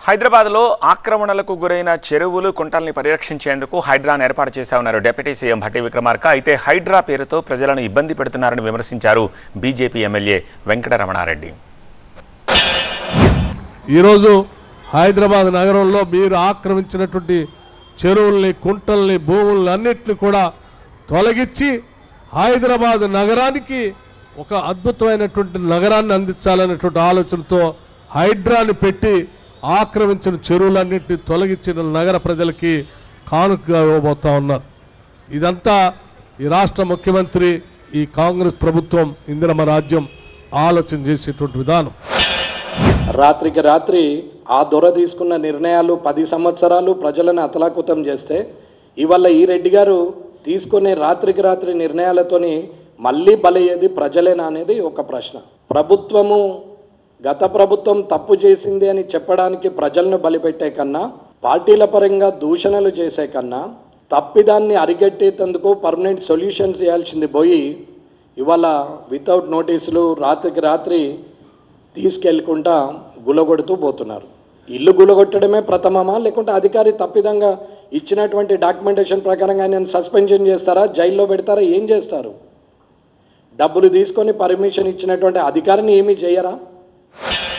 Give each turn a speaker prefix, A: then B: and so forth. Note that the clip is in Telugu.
A: హైదరాబాద్లో ఆక్రమణలకు గురైన చెరువులు కుంటల్ని పరిరక్షించేందుకు హైడ్రాను ఏర్పాటు చేశామన్నారు డిప్యూటీ సీఎం భట్టి విక్రమార్క అయితే హైడ్రా పేరుతో ప్రజలను ఇబ్బంది పెడుతున్నారని విమర్శించారు బీజేపీ ఎమ్మెల్యే వెంకటరమణారెడ్డి
B: ఈరోజు హైదరాబాద్ నగరంలో మీరు ఆక్రమించినటువంటి చెరువుల్ని కుంటల్ని భూముల్ని అన్నిటిని కూడా తొలగించి హైదరాబాద్ నగరానికి ఒక అద్భుతమైనటువంటి నగరాన్ని అందించాలనేటువంటి ఆలోచనతో హైడ్రాని పెట్టి ఆక్రమించిన చెరువులన్నింటినీ తొలగించిన నగర ప్రజలకి కానుకగా ఇవ్వబోతా ఉన్నారు ఇదంతా ఈ రాష్ట్ర ముఖ్యమంత్రి ఈ కాంగ్రెస్ ప్రభుత్వం ఇందిరమ రాజ్యం ఆలోచన చేసేటువంటి విధానం
C: రాత్రికి రాత్రి ఆ దొర తీసుకున్న నిర్ణయాలు పది సంవత్సరాలు ప్రజలను అతలాకుతం చేస్తే ఇవాళ ఈ రెడ్డి గారు తీసుకునే రాత్రికి రాత్రి నిర్ణయాలతోని మళ్ళీ బలయ్యేది ప్రజలేనా అనేది ఒక ప్రశ్న ప్రభుత్వము గత ప్రభుత్వం తప్పు చేసింది అని చెప్పడానికి ప్రజలను బలిపెట్టే కన్నా పార్టీల పరంగా దూషణలు చేసే కన్నా తప్పిదాన్ని అరిగట్టేందుకు పర్మనెంట్ సొల్యూషన్స్ చేయాల్సింది పోయి ఇవాళ వితౌట్ నోటీసులు రాత్రికి రాత్రి తీసుకెళ్ళకుండా గులగొడుతూ పోతున్నారు ఇల్లు గులగొట్టడమే ప్రథమమా లేకుంటే అధికారి తప్పిదంగా ఇచ్చినటువంటి డాక్యుమెంటేషన్ ప్రకారంగా ఆయన సస్పెన్షన్ చేస్తారా జైల్లో పెడతారా ఏం చేస్తారు డబ్బులు తీసుకొని పర్మిషన్ ఇచ్చినటువంటి అధికారిని ఏమీ చేయరా